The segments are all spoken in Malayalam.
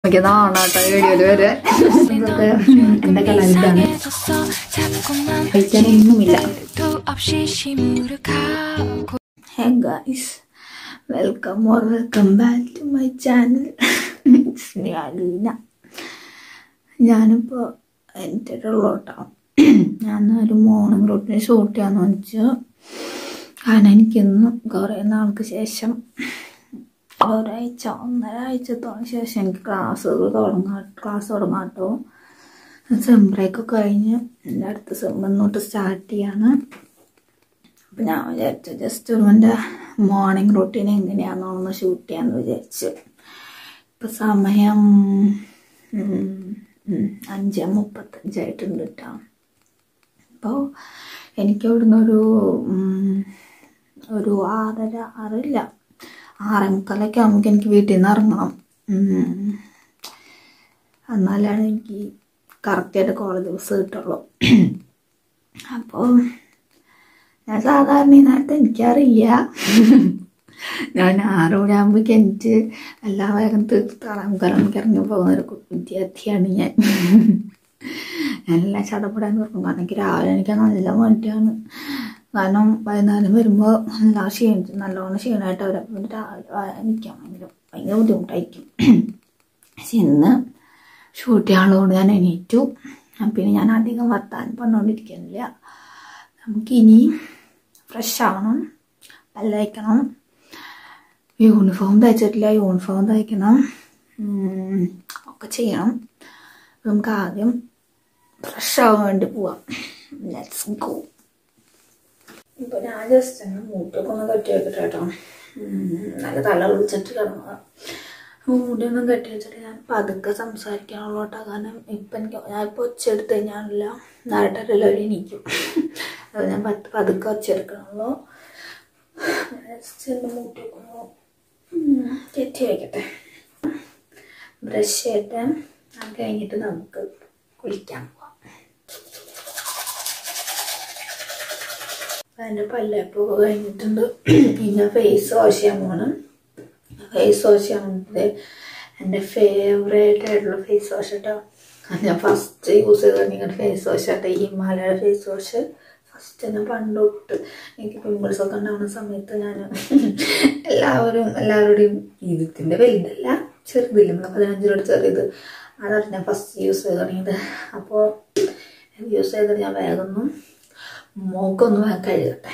എനിക്ക് നാണാട്ടോ വീഡിയോയില് വരെ എന്റെ കളർ ഇതാണ് കഴിക്കാനൊന്നുമില്ല hey guys welcome or welcome back to my channel Aleena ഞാനിപ്പോൾ എൻ്റെ ഉള്ളോട്ടോ ഞാൻ ഒരു മോർണിംഗ് റൂട്ടിന് ഷൂട്ട് ചെയ്യാന്ന് വെച്ചു കാരണം എനിക്കിന്ന് കുറേ നാൾക്ക് ശേഷം ഒരാഴ്ച ഒന്നര ആഴ്ചത്തോളം ശേഷം എനിക്ക് ക്ലാസ്സുകൾ തുടങ്ങാ ക്ലാസ് തുടങ്ങാട്ടോ സെം ബ്രേക്കൊക്കെ കഴിഞ്ഞ് എൻ്റെ അടുത്ത സെം തൊട്ട് സ്റ്റാർട്ട് ചെയ്യാണ് അപ്പം ഞാൻ വിചാരിച്ചു ജസ്റ്റ് ഒരു എൻ്റെ മോർണിംഗ് റൂട്ടീൻ എങ്ങനെയാണെന്നൊന്ന് ഷൂട്ട് ചെയ്യാമെന്ന് വിചാരിച്ചു ഇപ്പം സമയം ഉം, ഉം, അഞ്ച് മുപ്പത്തഞ്ചായിട്ടുണ്ട് കേട്ടോ അപ്പോൾ എനിക്ക് ഇവിടുന്ന് ഒരു ഉം, ഒരു ആറര ആറില്ല ആറേ മുക്കാലൊക്കെ ആകുമ്പോൾ എനിക്ക് വീട്ടിൽ നിന്ന് ഇറങ്ങണം ഉം. എന്നാലാണ് എനിക്ക് കറക്റ്റായിട്ട് കോളേജ് ബസ് കിട്ടുള്ളൂ അപ്പോൾ ഞാൻ സാധാരണ ഈ നേരത്തെ എനിക്കറിയില്ല ഞാൻ ആറ് മണിയാകുമ്പോഴേക്ക് എനിക്ക് എല്ലാ വേഗം തീർത്ത് തളാമുക്കാലം എനിക്ക് ഇറങ്ങി പോകുന്ന ഒരു കു- വിദ്യാർത്ഥിയാണ് ഞാൻ ഞാനെല്ലാം ചടപെടാൻ തുടങ്ങും കാരണം എനിക്ക് രാവിലെ എനിക്ക് നല്ല മടിയാണ് കാരണം വൈകുന്നേരം വരുമ്പോൾ നല്ല ക്ഷീണിച്ച് നല്ലോണം ക്ഷീണമായിട്ട് വരും അപ്പം രാവിലെ വ- എനിക്കാൻ ഭയങ്കര ഭയങ്കര ബുദ്ധിമുട്ടായിരിക്കും പക്ഷെ ഇന്ന് ഷൂട്ട് ചെയ്യാനുള്ളതുകൊണ്ട് ഞാൻ എണീറ്റു പിന്നെ ഞാൻ അധികം വർത്താനം പറഞ്ഞുകൊണ്ടിരിക്കുന്നില്ല നമുക്കിനി ഫ്രഷ് ആവണം പല്ല് തയ്ക്കണം യൂണിഫോം തയ്ച്ചിട്ടില്ല യൂണിഫോം തയ്ക്കണം ഉം, ഒക്കെ ചെയ്യണം നമുക്ക് ആദ്യം ഫ്രഷ് ആവാൻ വേണ്ടി പോവാം ലെറ്റ്സ് ഗോ ഇപ്പൊ ഞാൻ ജസ്റ്റ് ഒന്ന് മൂട്ടൊക്കെ ഒന്ന് കെട്ടി വെക്കട്ടെ കേട്ടോ ഉം, നല്ല തല വിളിച്ചിട്ട് കിടന്നതാ മൂടിയൊന്നും കെട്ടി വെച്ചിട്ട് ഞാൻ പതുക്കെ സംസാരിക്കാനുള്ളൂ കേട്ടോ കാരണം ഇപ്പം എനിക്ക് ഞാൻ ഇപ്പോൾ ഒച്ചെടുത്ത് കഴിഞ്ഞാലില്ല നാട്ടിലെല്ലാം എണീക്കും അത് ഞാൻ പത്ത് പതുക്കെ ഒച്ചെടുക്കണുള്ളൂ ജസ്റ്റ് ഒന്ന് മൂട്ടിയൊക്കെ ഒന്ന് ഉം, കെട്ടി വയ്ക്കട്ടെ ബ്രഷ് ചെയ്തിട്ട് അത് കഴിഞ്ഞിട്ട് നമുക്ക് കുളിക്കാൻ പോവാം എൻ്റെ പല്ലപ്പൊക്കെ കഴിഞ്ഞിട്ടുണ്ട് പിന്നെ ഫേസ് വാഷ് ചെയ്യാൻ പോകണം ഫേസ് വാഷ് ചെയ്യാൻ വേണ്ടത് എൻ്റെ ഫേവറേറ്റ് ആയിട്ടുള്ള ഫേസ് വാഷ് കേട്ടോ അത് ഞാൻ ഫസ്റ്റ് യൂസ് ചെയ്ത് തുടങ്ങിയ ഫേസ് വാഷ് കേട്ടോ ഈ ഹിമാലയുടെ ഫേസ് വാഷ് ഫസ്റ്റ് തന്നെ പണ്ട് തൊട്ട് എനിക്ക് പിമ്പിൾസ് ഒക്കെ ഉണ്ടാവുന്ന സമയത്ത് ഞാൻ എല്ലാവരും എല്ലാവരുടെയും ഇതിൻ്റെ വലുതല്ല ചെറുതില്ല നമ്മൾ പതിനഞ്ചിലോട്ട് ചെറിയത് അതാണ് ഞാൻ ഫസ്റ്റ് യൂസ് ചെയ്ത് തുടങ്ങിയത് അപ്പോൾ യൂസ് ചെയ്തിട്ട് ഞാൻ വേഗം ഒന്ന് മുഖമൊന്ന് വേഗം കഴുകട്ടെ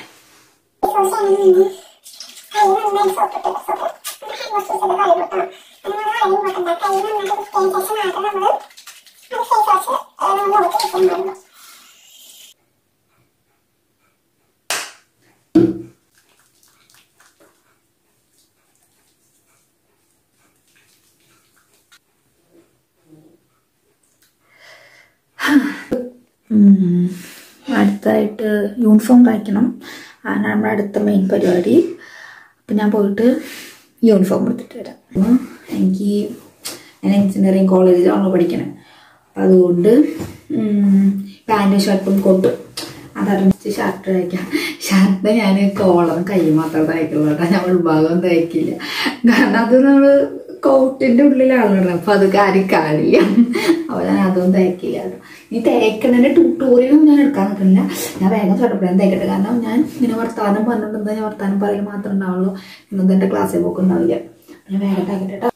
ഉം. അടുത്തായിട്ട് യൂണിഫോം തയ്ക്കണം അതാണ് നമ്മുടെ അടുത്ത മെയിൻ പരിപാടി അപ്പം ഞാൻ പോയിട്ട് യൂണിഫോം എടുത്തിട്ട് വരാം ഉം. എനിക്ക് ഞാൻ എഞ്ചിനീയറിങ് കോളേജിലാണല്ലോ പഠിക്കണത് അപ്പം അതുകൊണ്ട് പാൻറ്റും ഷർട്ടും കൊണ്ടു അതറിഞ്ഞിട്ട് ഷർട്ട് തയ്ക്കാം ഷർട്ട് ഞാൻ കോളറും കൈ മാത്രം തയ്ക്കുള്ളൂ കേട്ടോ ഞാൻ ഉൾഭാഗം തയ്ക്കില്ല കാരണം അത് നമ്മൾ കോട്ടിന്റെ ഉള്ളിലാണ് അപ്പൊ അത് കാര്യം കാണില്ല അപ്പൊ ഞാൻ അതൊന്നും തയ്ക്കില്ല കേട്ടോ ഈ തേക്കണതിന്റെ ട്യൂട്ടോറിയലും ഞാൻ എടുക്കാൻ നിൽക്കുന്നില്ല ഞാൻ വേഗം ചട്ടപ്പഴം തേക്കട്ടെ കാരണം ഞാൻ ഇങ്ങനെ വർത്താനം പറഞ്ഞിട്ടുണ്ടെന്ന് ഞാൻ വർത്താനം പറയൽ മാത്രമേ ഉണ്ടാവുള്ളൂ ഇന്നത്തെ എന്റെ ക്ലാസ്സിൽ പോക്ക് ഉണ്ടാവില്ല ഞാൻ വേഗം തേക്കട്ടെ കേട്ടോ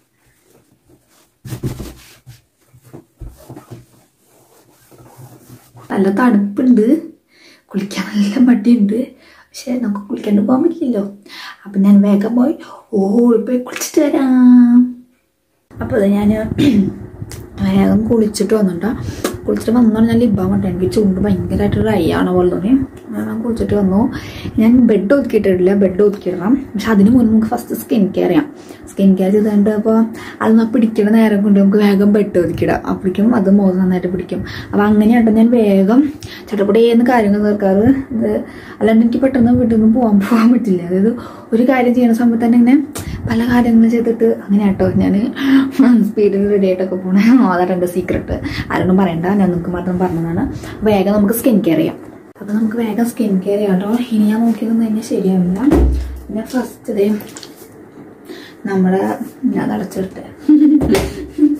നല്ല തണുപ്പുണ്ട് കുളിക്കാൻ നല്ല മടിയുണ്ട് പക്ഷെ നമുക്ക് കുളിക്കാണ്ട് പോകാൻ പറ്റില്ലല്ലോ അപ്പം ഞാൻ വേഗം പോയി ഓടിപ്പോയി കുളിച്ചിട്ട് വരാം അപ്പോൾ അത് ഞാൻ വേഗം കുളിച്ചിട്ട് വന്നിട്ടോ കുളിച്ചിട്ട് വന്നോണ്ട് ഞാൻ ലിബാൻ പറ്റും എനിക്ക് ചുണ്ട് ഭയങ്കരമായിട്ട് ഡ്രൈ ആണ് പോലെ തോന്നി ഞാൻ കുളിച്ചിട്ട് വന്നു ഞാൻ ബെഡ് ഒതുക്കിയിട്ടിട്ടില്ല ബെഡ് ഒതുക്കിയിടണം പക്ഷെ അതിന് മുന്നേ നമുക്ക് ഫസ്റ്റ് സ്കിൻ കെയർ ചെയ്യാം സ്കിൻ കെയർ ചെയ്തുകൊണ്ട് അപ്പോൾ അത് നമ്മൾ പിടിക്കുന്ന നേരം കൊണ്ട് നമുക്ക് വേഗം ബെഡ് ഒതുക്കിയിടാം അപ്പോഴേക്കും അത് മുഖം നന്നായിട്ട് പിടിക്കും അപ്പോൾ അങ്ങനെയാണ് ഞാൻ വേഗം ചട്ടപ്പടേന്ന് കാര്യങ്ങൾ തീർക്കാറ് ഇത് അല്ലാണ്ട് എനിക്ക് പെട്ടെന്ന് വീട്ടിൽ നിന്ന് പോകാൻ പോകാൻ പറ്റില്ല അതായത് ഒരു കാര്യം ചെയ്യുന്ന സമയത്ത് തന്നെ ഇങ്ങനെ പല കാര്യങ്ങളും ചെയ്തിട്ട് അങ്ങനെ കേട്ടോ ഞാൻ സ്പീഡിൽ റെഡി ആയിട്ടൊക്കെ പോണേ അതാണ് എൻ്റെ സീക്രട്ട് ആരോടും പറയണ്ട ഞാൻ നിങ്ങൾക്ക് മാത്രം പറഞ്ഞതാണ് വേഗം നമുക്ക് സ്കിൻ കെയർ ചെയ്യാം അപ്പോൾ നമുക്ക് വേഗം സ്കിൻ കെയർ ചെയ്യാം കേട്ടോ ഇനി ഞാൻ നോക്കി നിന്ന് കഴിഞ്ഞാൽ ശരിയാവില്ല പിന്നെ ഫസ്റ്റ് ഡേ നമ്മുടെ ഞാൻ അടച്ചിട്ടെ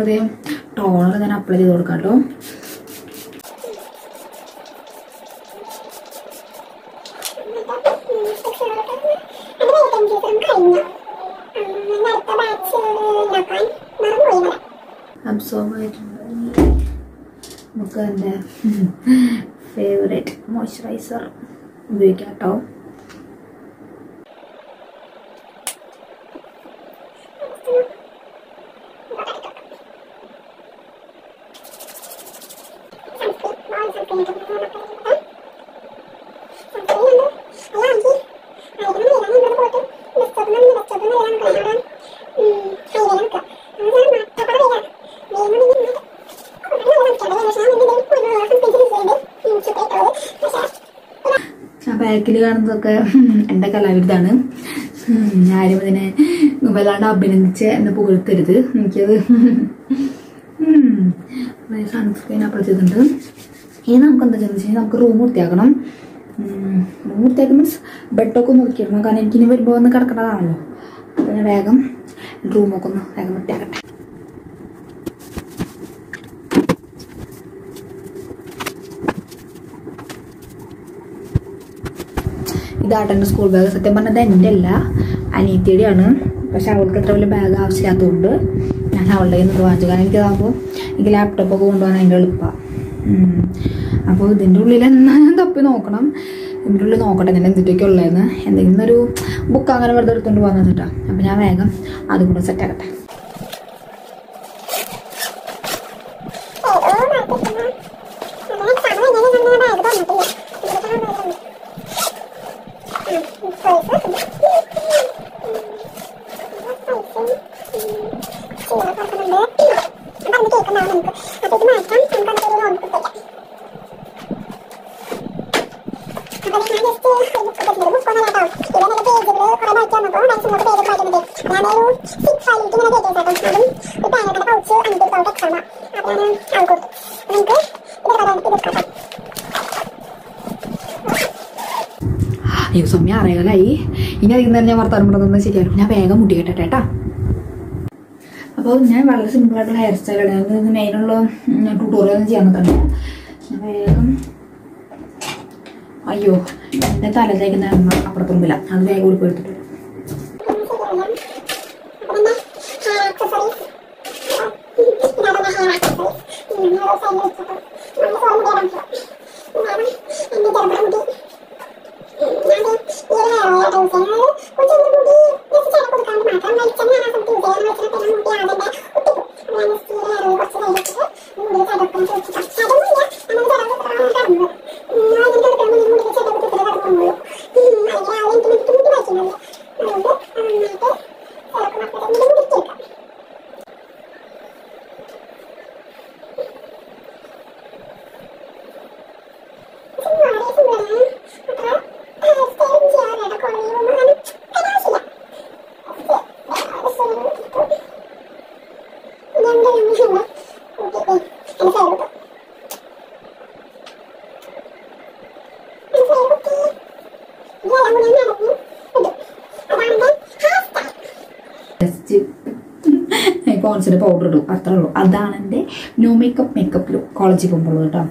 നമുക്കിത് ടോണർ ഞാൻ അപ്ലൈ ചെയ്ത് കൊടുക്കാം കേട്ടോ അബ്സോർബ് ആയിട്ടുണ്ട് നമുക്ക് എൻ്റെ ഫേവറേറ്റ് മോയ്സ്ചറൈസർ ഉപയോഗിക്കാം കേട്ടോ ആ ബാക്കിൽ കാണുന്നതൊക്കെ എൻ്റെ കലാവിരുദ്ധാണ് ആരും ഇതിനെ വല്ലാണ്ട് അഭിനന്ദിച്ച് എന്നെ പുകഴ്ത്തരുത് എനിക്കത് സൺസ്ക്രീൻ അപ്ലൈ ചെയ്തിട്ടുണ്ട് ഇനി നമുക്ക് എന്താ ചെയ്യുന്നത് വെച്ചാൽ നമുക്ക് റൂം വൃത്തിയാക്കണം റൂം വൃത്തിയാക്കി മീൻസ് ബെഡൊക്കെ ഒന്ന് വൃത്തിയാക്കണം കാരണം എനിക്കിനി വരുമ്പോൾ ഒന്ന് കിടക്കേണ്ടതാണല്ലോ അപ്പോൾ ഞാൻ വേഗം റൂമൊക്കെ ഒന്ന് വേഗം വൃത്തിയാക്കട്ടെ ഇതാട്ടെ എൻ്റെ സ്കൂൾ ബാഗ് സത്യം പറഞ്ഞത് എൻ്റെ അല്ല അനിയത്തിയുടെയാണ് പക്ഷെ അവൾക്ക് അത്ര വലിയ ബാഗ് ആവശ്യമില്ലാത്തതുകൊണ്ട് ഞാൻ അവളുടെ കയ്യിൽ നിന്ന് വാങ്ങിച്ചു കാരണം എനിക്കതാകുമ്പോൾ എനിക്ക് ലാപ്ടോപ്പൊക്കെ കൊണ്ടുപോകാൻ അതിൻ്റെ എളുപ്പമാണ് അപ്പോൾ ഇതിൻ്റെ ഉള്ളിൽ എന്നാ ഞാൻ തപ്പി നോക്കണം ഇതിൻ്റെ ഉള്ളിൽ നോക്കട്ടെ ഞാൻ എന്തിട്ടൊക്കെ ഉള്ളതെന്ന് എന്തെങ്കിലും ഒരു ബുക്ക് അങ്ങനെ വെറുതെ എടുത്തുകൊണ്ട് പോകാൻ വെച്ചിട്ടാ അപ്പോൾ ഞാൻ വേഗം അതും കൂടെ സെറ്റ് ആക്കട്ടെ അയ്യോ സമയം അറിയാലായി ഇനി അതിൽ തന്നെ ഞാൻ വർത്താനം പറഞ്ഞത് ശരിയാലും ഞാൻ വേഗം മുടി കെട്ടട്ടെ കേട്ടാ അപ്പോൾ ഞാൻ വളരെ സിമ്പിളായിട്ടുള്ള ഹെയർ സ്റ്റൈലാണ് ഞാൻ മെയിനുള്ള ട്യൂട്ടോറിയൽ ഒന്നും ചെയ്യാൻ നിൽക്കണ്ട ഞാൻ വേഗം അയ്യോ എൻ്റെ തലത്തേക്കുന്ന എണ്ണ അപ്പുറത്തൊന്നുമില്ല അത് വേഗം കൂടി എടുത്തിട്ട് വരാം. ജസ്റ്റ് പോൺസിന്റെ പൗഡർ ഇടും അത്രേ ഉള്ളൂ അതാണ് എൻ്റെ നോ മേക്കപ്പ് മേക്കപ്പ് ലുക്ക് കോളേജിൽ പോകുമ്പോൾ കേട്ടോ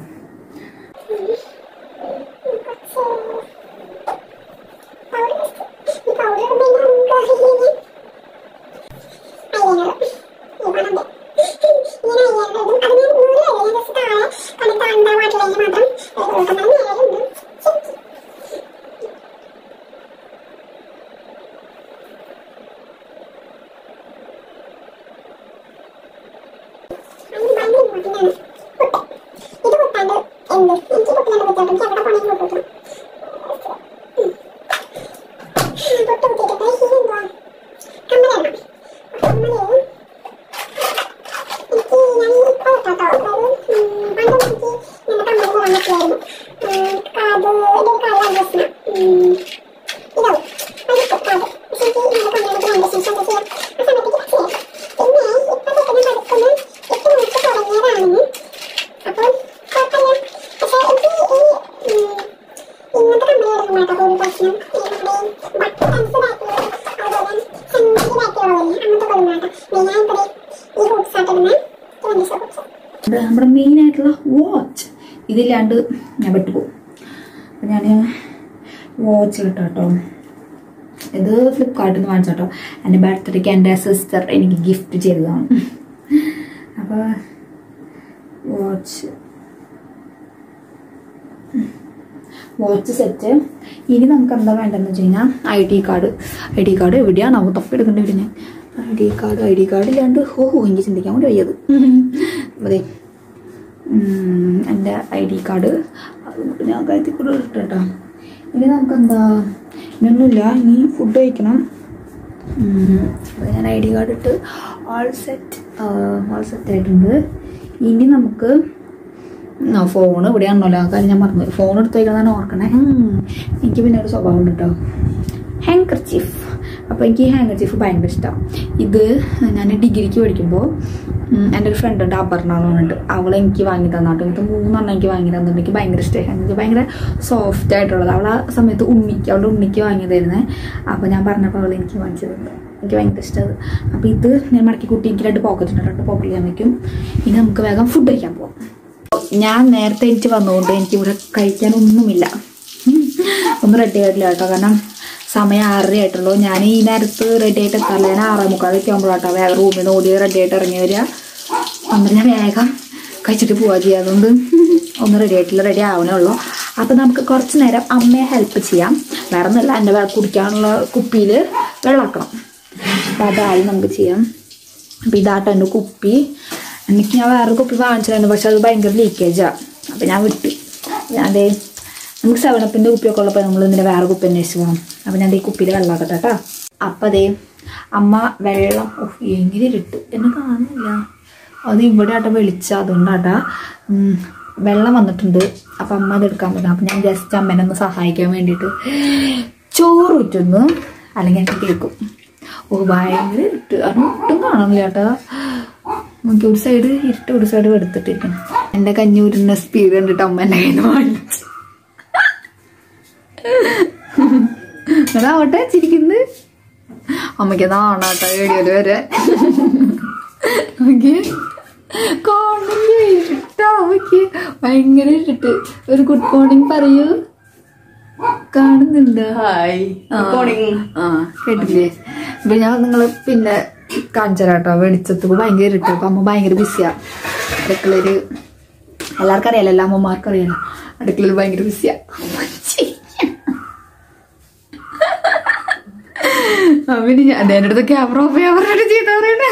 ഇത് നമ്മുടെ മെയിൻ ആയിട്ടുള്ള വാച്ച് ഇതില്ലാണ്ട് ഞാൻ പെട്ടുപോകും അപ്പം ഞാൻ വാച്ച് കിട്ടാം കേട്ടോ ഇത് ഫ്ലിപ്കാർട്ടിൽ നിന്ന് വാങ്ങിച്ച കേട്ടോ എൻ്റെ ബർത്ത്ഡേക്ക് എൻ്റെ സിസ്റ്റർ എനിക്ക് ഗിഫ്റ്റ് ചെയ്തതാണ് അപ്പോൾ വാച്ച് വാച്ച് സെറ്റ് ഇനി നമുക്ക് എന്താ വേണ്ടതെന്ന് വെച്ച് കഴിഞ്ഞാൽ I D card I D card എവിടെയാണ് അവ തപ്പെടുക്കേണ്ടി വരും ഞാൻ I D card I D card ഇല്ലാണ്ട് ഓ എനിക്ക് ചിന്തിക്കാൻ കൂടി വയ്യത് അതെ ഉം, എൻ്റെ ഐ ഡി കാർഡ് അതുകൊണ്ട് ഞാൻ കരുതി കൂടെ ഇട്ടു കേട്ടോ ഇനി നമുക്ക് എന്താ ഇനിയൊന്നുമില്ല ഇനി ഫുഡ് കഴിക്കണം ഉം, അപ്പോൾ ഞാൻ ഐ ഡി കാർഡ് ഇട്ട് ആൾ സെറ്റ് ആൾ സെറ്റ് ആയിട്ടുണ്ട് ഇനി നമുക്ക് ആ ഫോൺ ഇവിടെയാണല്ലോ ആ കാര്യം ഞാൻ മറന്നു ഫോൺ എടുത്ത് വയ്ക്കണമെന്നാണ് ഓർക്കണേ ഉം. എനിക്ക് പിന്നെ ഒരു സ്വഭാവം ഉണ്ട് കേട്ടോ ഹാങ്കർ ചീഫ് അപ്പോൾ എനിക്ക് ഈ ഹാങ്കർ ചീഫ് ഭയങ്കര ഇഷ്ടമാണ് ഇത് ഞാൻ ഡിഗ്രിക്ക് പഠിക്കുമ്പോൾ ഉം, എൻ്റെ ഒരു ഫ്രണ്ട് ഉണ്ട് അപർണ എന്ന് പറഞ്ഞിട്ട് അവൾ എനിക്ക് വാങ്ങി തന്നാട്ടോ ഇങ്ങനത്തെ മൂന്നെണ്ണം എനിക്ക് വാങ്ങി തന്നിട്ട് എനിക്ക് ഭയങ്കര ഇഷ്ടമായി ഹാങ്കർ ഭയങ്കര സോഫ്റ്റ് ആയിട്ടുള്ളത് അവൾ ആ സമയത്ത് ഉണ്ണിക്ക് അവളുടെ ഉണ്ണിക്ക് വാങ്ങിയതായിരുന്നേ അപ്പോൾ ഞാൻ പറഞ്ഞപ്പോൾ അവൾ എനിക്ക് വാങ്ങിച്ചതുണ്ട് എനിക്ക് ഭയങ്കര ഇഷ്ടമാണ് അപ്പോൾ ഇത് ഞാൻ മടക്കി കുട്ടി എനിക്ക് രണ്ട് പോക്കറ്റ് ഉണ്ട് രണ്ട് പോക്കറ്റ് ഞാൻ വയ്ക്കും ഇനി നമുക്ക് വേഗം ഫുഡ് കഴിക്കാൻ പോകാം ഞാൻ നേരത്തെ എനിക്ക് വന്നുകൊണ്ട് എനിക്ക് ഇവിടെ കഴിക്കാനൊന്നുമില്ല ഉം. ഒന്നും റെഡി ആയിട്ടില്ല കേട്ടോ കാരണം സമയം ആറര ആയിട്ടുള്ളൂ ഞാൻ ഈ നേരത്ത് റെഡി ആയിട്ട് എത്താറില്ല ഞാൻ ആറേ മുക്കാലൊക്കെ ആകുമ്പോഴാട്ടോ വേഗം റൂമിൽ നിന്ന് ഓടി റെഡി ആയിട്ട് ഇറങ്ങി വരിക അന്നേരം ഞാൻ വേഗം കഴിച്ചിട്ട് പോവുക ചെയ്യുക അതുകൊണ്ട് ഒന്നും റെഡി ആയിട്ടില്ല റെഡി ആവണേ ഉള്ളൂ അപ്പോൾ നമുക്ക് കുറച്ച് നേരം അമ്മയെ ഹെൽപ്പ് ചെയ്യാം വേറെ ഒന്നുമില്ല എൻ്റെ വേ- കുടിക്കാനുള്ള കുപ്പിയിൽ വെള്ളമാക്കണം അപ്പോൾ അതായി നമുക്ക് ചെയ്യാം അപ്പോൾ ഇതാട്ടോ എൻ്റെ കുപ്പി എനിക്ക് ഞാൻ വേറെ കുപ്പി വാങ്ങിച്ചിരുന്നു പക്ഷെ അത് ഭയങ്കര ലീക്കേജാണ് അപ്പം ഞാൻ വിട്ട് ഞാൻ ദേ നമുക്ക് സെവനപ്പിൻ്റെ കുപ്പിയൊക്കെ ഉള്ളപ്പോൾ നമ്മൾ ഇതിൻ്റെ വേറെ കുപ്പി അന്വേഷിച്ച് പോകണം അപ്പം ഞാൻ ദേ ഈ കുപ്പിയിൽ വെള്ളമാക്കട്ടെ കേട്ടോ അപ്പം അതേ അമ്മ വെള്ളം ഓഹ് എങ്ങനെ ഇട്ട് എന്നെ കാണുന്നില്ല അത് ഇവിടെ ആട്ടെ വെളിച്ച അതുകൊണ്ടാട്ടാ ഉം, വെള്ളം വന്നിട്ടുണ്ട് അപ്പം അമ്മ അത് എടുക്കാൻ പറ്റും അപ്പം ഞാൻ ജസ്റ്റ് അമ്മേനെ ഒന്ന് സഹായിക്കാൻ വേണ്ടിയിട്ട് ചോറ് ഊറ്റുന്നു അല്ലെങ്കിൽ എനിക്ക് കേൾക്കും ഓ ഭയങ്കര ഇരുട്ട് അത് ഒട്ടും കാണുന്നില്ല ചേട്ടാ നമുക്ക് ഒരു സൈഡ് ഇരുട്ട് ഒരു സൈഡ് എടുത്തിട്ടിരിക്കണം എൻ്റെ കഞ്ഞൂരിൻ്റെ സ്പീഡ് കണ്ടിട്ട് അമ്മ എൻ്റെ കയ്യിൽ നിന്ന് വാങ്ങിച്ചു അതാവട്ടെ ചിരിക്കുന്നത് അമ്മയ്ക്ക് നാണാട്ടോ ഏടിയൊരു വരെ ഓക്കെ കാണുന്നില്ല ഇരുട്ടാ അമ്മയ്ക്ക് ഭയങ്കര ഇരുട്ട് ഒരു ഗുഡ് മോർണിംഗ് പറയൂ കാണുന്നുണ്ട് ഹായ് ആ. ഗുഡ് മോർണിംഗ് ആ കേട്ടില്ലേ ഇപ്പൊ ഞാൻ നിങ്ങൾ പിന്നെ കാണിച്ചരാട്ടോ വെളിച്ചത്ത് ഭയങ്കര ഇരുട്ട് അപ്പൊ അമ്മ ഭയങ്കര ബിസിയാ അടുക്കളയില് എല്ലാവർക്കും അറിയാലോ എല്ലാ അമ്മമാർക്കും അറിയാലോ അടുക്കളയിൽ ഭയങ്കര ബിസിയാ അവന് ഞാൻ എൻ്റെ അടുത്ത് ക്യാമറ ഓഫ് ചെയ്യാൻ പറഞ്ഞിട്ട് ചെയ്ത പറയണേ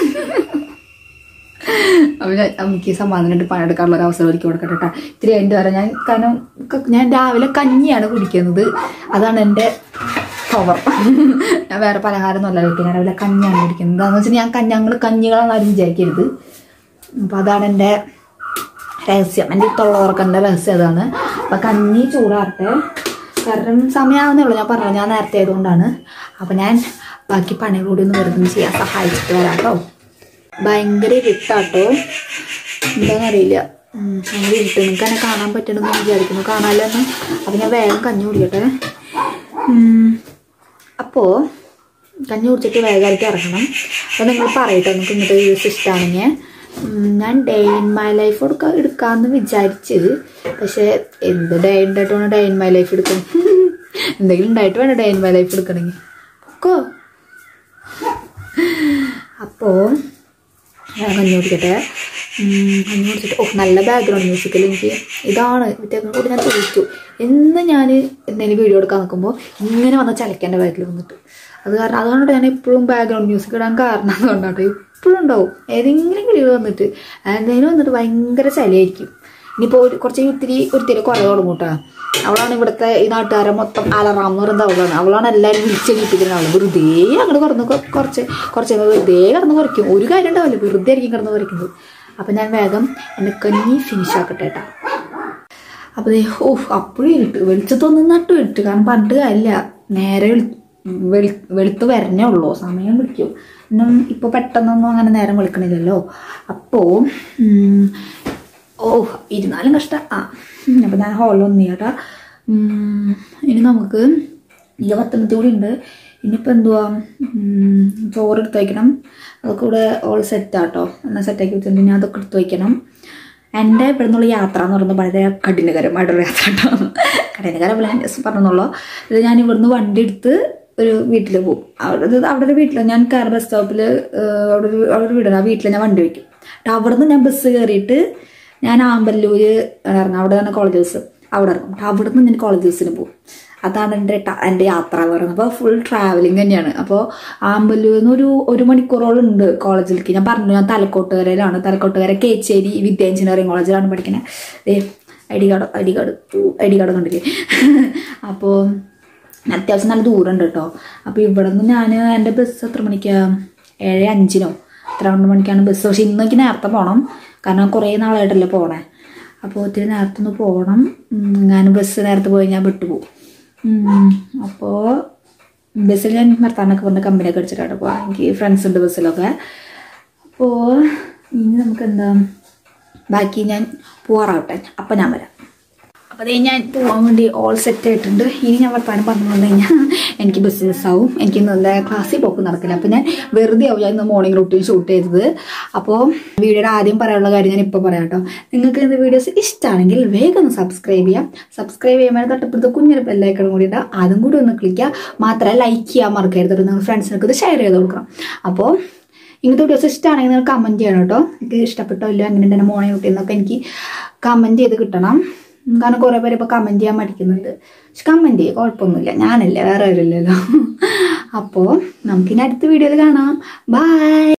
അപ്പൊ ഞാൻ അമ്മയ്ക്ക് സമാധാനമായിട്ട് പണിയെടുക്കാനുള്ള ഒരു അവസരം ഒരുക്കി കൊടുക്കട്ടെ കേട്ടോ ഇത്തിരി അതിൻ്റെ വരെ ഞാൻ കാരണം ക- ഞാൻ രാവിലെ കഞ്ഞിയാണ് കുടിക്കുന്നത് അതാണ് എൻ്റെ പവർ ഞാൻ വേറെ പലഹാരമൊന്നുമല്ല കഴിക്കുക ഞാൻ രാവിലെ കഞ്ഞിയാണ് കുടിക്കുന്നത് എന്താണെന്ന് വെച്ചാൽ ഞാൻ കഞ്ഞി ഞങ്ങൾ കഞ്ഞികളാണ് ആരും വിചാരിക്കരുത് അപ്പം അതാണ് എൻ്റെ രഹസ്യം എൻ്റെ ഈ തൊള്ളവർക്കൻ്റെ രഹസ്യം അതാണ് അപ്പം കഞ്ഞി ചൂടാറട്ടെ കാരണം സമയമാവുന്നേ ഉള്ളൂ ഞാൻ പറഞ്ഞു ഞാൻ നേരത്തെ ആയതുകൊണ്ടാണ് അപ്പം ഞാൻ ബാക്കി പണികളൂടി ഒന്ന് വെറുതെ ഒന്ന് ചെയ്യാൻ സഹായിച്ചിട്ട് വരാം കേട്ടോ ഭയങ്കര ഇരുട്ടാട്ടോ എന്താണെന്നറിയില്ല ഉം, ഭയങ്കര ഇരുട്ട് നിങ്ങൾക്ക് എന്നെ കാണാൻ പറ്റണമെന്ന് വിചാരിക്കുന്നു കാണാമല്ലെന്ന് അപ്പം ഞാൻ വേഗം കഞ്ഞി കുടിക്കട്ടെ ഉം, അപ്പോൾ കഞ്ഞി കുടിച്ചിട്ട് വേഗമായിട്ട് ഇറങ്ങണം അപ്പോൾ നിങ്ങൾ പറയട്ടെ നമുക്ക് ഇങ്ങനത്തെ വീഡിയോസ് ഇഷ്ടമാണെങ്കിൽ ഞാൻ ഡേ ഇൻ മൈ ലൈഫ് എടുക്ക എടുക്കാമെന്ന് വിചാരിച്ച് പക്ഷേ എന്ത് ഡേ ഉണ്ടായിട്ടാണ് ഡേ ഇൻ മൈ ലൈഫ് എടുക്കും എന്തെങ്കിലും ഉണ്ടായിട്ട് വേണം ഡേ ഇൻ മൈ ലൈഫ് എടുക്കണമെങ്കിൽ ഒക്കെ അപ്പോൾ ഞാൻ കഞ്ഞി കുടിക്കട്ടെ ഉം, കഞ്ഞി കുടിച്ചിട്ട് ഓ നല്ല ബാക്ക്ഗ്രൗണ്ട് മ്യൂസിക്കൽ എനിക്ക് ഇതാണ് ഇതൊക്കെ കൂടി ഞാൻ ചോദിച്ചു എന്ന് ഞാൻ എന്തെങ്കിലും വീഡിയോ എടുക്കാൻ നിൽക്കുമ്പോൾ ഇങ്ങനെ വന്ന ചലക്കേണ്ട ബാക്കിൽ വന്നിട്ട് അത് കാരണം അതുകൊണ്ടാണ് ഞാൻ എപ്പോഴും ബാക്ക്ഗ്രൗണ്ട് മ്യൂസിക് ഇടാൻ കാരണം അതുകൊണ്ടാട്ടോ എപ്പോഴും ഉണ്ടാവും ഏതെങ്കിലും കിളികൾ വന്നിട്ട് എന്തെങ്കിലും വന്നിട്ട് ഭയങ്കര ചലയായിരിക്കും ഇനിയിപ്പോൾ ഒരു കുറച്ച് ഇത്തിരി ഒരിത്തിരി കുറേ തുടങ്ങും കേട്ടോ അവളാണ് ഇവിടുത്തെ ഈ നാട്ടുകാരെ മൊത്തം അലറാം എന്ന് പറയുന്നത് അവളാണ് അവളാണ് എല്ലാവരും വിളിച്ചെണീപ്പിക്കുന്ന അവൾ വെറുതെ അങ്ങോട്ട് കിടന്ന് കൊ- കുറച്ച് കുറച്ച് കഴിയുമ്പോൾ വെറുതെ കിടന്ന് കുറയ്ക്കും ഒരു കാര്യം ഉണ്ടാവില്ല വെറുതെ ആയിരിക്കും കിടന്ന് കുറയ്ക്കുന്നത് അപ്പം ഞാൻ വേഗം എൻ്റെ കഞ്ഞി ഫിനിഷ് ആക്കട്ടെ കേട്ടോ അപ്പോൾ ദേ ഓ അപ്പോഴും ഇരുട്ട് വെളിച്ചത്തൊന്നും നട്ടു ഇരുട്ട് കാരണം പറഞ്ഞിട്ട് കാര്യമില്ല നേരെ വെളി വെളി വെളുത്ത് വരണേ ഉള്ളൂ സമയം പിടിക്കും ഒന്നും ഇപ്പോൾ പെട്ടെന്നൊന്നും അങ്ങനെ നേരം വെളുക്കണില്ലല്ലോ അപ്പോൾ ഓ ഇരുന്നാലും കഷ്ടം ആ അപ്പോൾ ഞാൻ ഹോളിൽ ഒന്ന് ചേട്ടാ ഇനി നമുക്ക് ഇരുപത്തൊമ്പത്തി കൂടി ഉണ്ട് ഇനിയിപ്പോൾ എന്തുവാ ഉം, ചോറ് എടുത്ത് വയ്ക്കണം അതൊക്കെ ഇവിടെ ഓൾ സെറ്റാട്ടോ എന്നാൽ സെറ്റാക്കി വെച്ചിട്ടുണ്ട് ഇനി അതൊക്കെ എടുത്ത് വയ്ക്കണം എൻ്റെ ഇവിടെ നിന്നുള്ള യാത്ര എന്ന് പറയുന്നത് വളരെ കഠിനകരമായിട്ടുള്ള യാത്ര കേട്ടോ കഠിനകരമല്ല ഞാൻ just പറഞ്ഞെന്നുള്ളൂ ഇത് ഞാൻ ഇവിടുന്ന് വണ്ടി എടുത്ത് ഒരു വീട്ടിൽ പോകും അവിടെ ഇത് അവിടെ ഒരു വീട്ടിൽ ഞാൻ കയറി ബസ് സ്റ്റോപ്പിൽ അവിടെ ഒരു അവിടെ ഒരു വീടുണ്ട് ആ വീട്ടിൽ ഞാൻ വണ്ടി വയ്ക്കും എന്നിട്ട് അവിടെ നിന്ന് ഞാൻ ബസ് കയറിയിട്ട് ഞാൻ ആമ്പല്ലൂര് ഇറങ്ങും അവിടെയാണ് കോളേജ് ബസ് അവിടെ ഇറങ്ങും എന്നിട്ട് അവിടെ നിന്ന് ഞാൻ കോളേജ് ബസ്സിന് പോകും അതാണ് എൻ്റെ ട- എൻ്റെ യാത്ര എന്ന് പറയുന്നത് അപ്പോൾ ഫുൾ ട്രാവലിംഗ് തന്നെയാണ് അപ്പോൾ ആമ്പല്ലൂരിൽ നിന്ന് ഒരു ഒരു മണിക്കൂറോളം ഉണ്ട് കോളേജിലേക്ക് ഞാൻ പറഞ്ഞു ഞാൻ തലക്കോട്ടുകരയിലാണ് തലക്കോട്ടുകര കേച്ചേരി വിദ്യ എഞ്ചിനീയറിംഗ് കോളേജിലാണ് പഠിക്കുന്നത് ദേ I D card I D card I D card കണ്ടില്ലേ അപ്പോൾ അത്യാവശ്യം നല്ല ദൂരം ഉണ്ട് കേട്ടോ അപ്പോൾ ഇവിടെ നിന്ന് ഞാൻ എൻ്റെ ബസ് എത്ര മണിക്കാണ് ഏഴ് അഞ്ചിനോ എത്ര രണ്ട് മണിക്കാണ് ബസ് പക്ഷെ ഇന്ന് എനിക്ക് നേരത്തെ പോകണം കാരണം കുറേ നാളായിട്ടല്ലേ പോണേ അപ്പോൾ ഒത്തിരി നേരത്തെ ഒന്ന് പോകണം ഉം, ഞാൻ ബസ് നേരത്തെ പോയി ഞാൻ വിട്ടുപോകും അപ്പോൾ ബസ്സിൽ ഞാൻ നിർത്താനൊക്കെ പറഞ്ഞ കമ്പനിയൊക്കെ അടിച്ചിട്ടാണ് അപ്പോൾ എനിക്ക് ഫ്രണ്ട്സ് ഉണ്ട് ബസ്സിലൊക്കെ അപ്പോൾ ഇനി നമുക്ക് എന്താ ബാക്കി ഞാൻ പോവാറാവട്ടെ അപ്പം ഞാൻ വരാം അപ്പോൾ അതേ ഞാൻ പോകാൻ വേണ്ടി ഓൾ സെറ്റ് ആയിട്ടുണ്ട് ഇനി ഞാൻ വർത്താനം പറഞ്ഞു വന്നു കഴിഞ്ഞാൽ എനിക്ക് ബസ് മിസ്സാവും എനിക്ക് നല്ല ക്ലാസ്സിൽ പോക്ക് നടക്കില്ല അപ്പോൾ ഞാൻ വെറുതെ ആവും ഞാൻ ഇന്ന് മോർണിംഗ് റൂട്ടീൻ ഷൂട്ട് ചെയ്തത് അപ്പോൾ വീഡിയോയുടെ ആദ്യം പറയാനുള്ള കാര്യം ഞാൻ ഇപ്പോൾ പറയാം കേട്ടോ നിങ്ങൾക്ക് ഇന്ന് വീഡിയോസ് ഇഷ്ടമാണെങ്കിൽ വേഗം ഒന്ന് സബ്സ്ക്രൈബ് ചെയ്യാം സബ്സ്ക്രൈബ് ചെയ്യുമ്പോൾ തൊട്ടപ്പുറത്ത് കുഞ്ഞൊരു ബെല്ലൈക്കണം കൂടി ഇടാം അതും കൂടി ഒന്ന് ക്ലിക്ക് ചെയ്യുക മാത്രമല്ല ലൈക്ക് ചെയ്യാൻ മറക്കരുത് നിങ്ങൾ ഫ്രണ്ട്സിനൊക്കെ ഇത് ഷെയർ ചെയ്ത് കൊടുക്കണം അപ്പോൾ ഇങ്ങനത്തെ വീഡിയോസ് ഇഷ്ടമാണെങ്കിൽ നിങ്ങൾ കമൻറ്റ് ചെയ്യണം കേട്ടോ എനിക്ക് ഇഷ്ടപ്പെട്ടോ ഇല്ല അങ്ങനെ തന്നെ മോർണിംഗ് റൂട്ടീൻ എന്നൊക്കെ എനിക്ക് കമൻറ്റ് ചെയ്ത് കിട്ടണം ഉം, കാരണം കുറേ പേര് ഇപ്പോൾ കമൻറ്റ് ചെയ്യാൻ മടിക്കുന്നുണ്ട് പക്ഷെ കമൻറ്റ് ചെയ്യുക കുഴപ്പമൊന്നുമില്ല ഞാനല്ലേ വേറെ ആരുമില്ലല്ലോ അപ്പോൾ നമുക്കിനി അടുത്ത വീഡിയോയിൽ കാണാം ബൈ